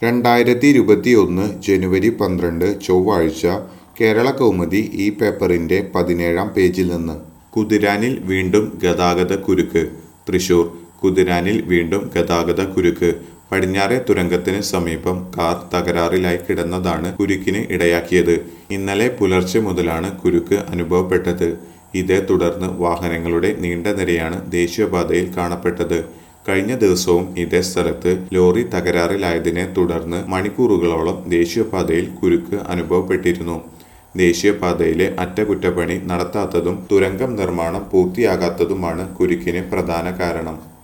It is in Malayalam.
രണ്ടായിരത്തി ഇരുപത്തിയൊന്ന് ജനുവരി പന്ത്രണ്ട് ചൊവ്വാഴ്ച കേരള കൗമുദി ഈ പേപ്പറിന്റെ പതിനേഴാം പേജിൽ നിന്ന് കുതിരാനിൽ വീണ്ടും ഗതാഗത കുരുക്ക് തൃശൂർ കുതിരാനിൽ വീണ്ടും ഗതാഗത കുരുക്ക് പടിഞ്ഞാറെ തുരങ്കത്തിന് സമീപം കാർ തകരാറിലായി കിടന്നതാണ് കുരുക്കിന് ഇടയാക്കിയത് ഇന്നലെ പുലർച്ചെ മുതലാണ് കുരുക്ക് അനുഭവപ്പെട്ടത് ഇതേ തുടർന്ന് വാഹനങ്ങളുടെ നീണ്ട നിരയാണ് ദേശീയപാതയിൽ കാണപ്പെട്ടത് കഴിഞ്ഞ ദിവസവും ഇതേ സ്ഥലത്ത് ലോറി തകരാറിലായതിനെ തുടർന്ന് മണിക്കൂറുകളോളം ദേശീയപാതയിൽ കുരുക്ക് അനുഭവപ്പെട്ടിരുന്നു ദേശീയപാതയിലെ അറ്റകുറ്റപ്പണി നടത്താത്തതും തുരങ്കം നിർമ്മാണം പൂർത്തിയാകാത്തതുമാണ് കുരുക്കിന് പ്രധാന കാരണം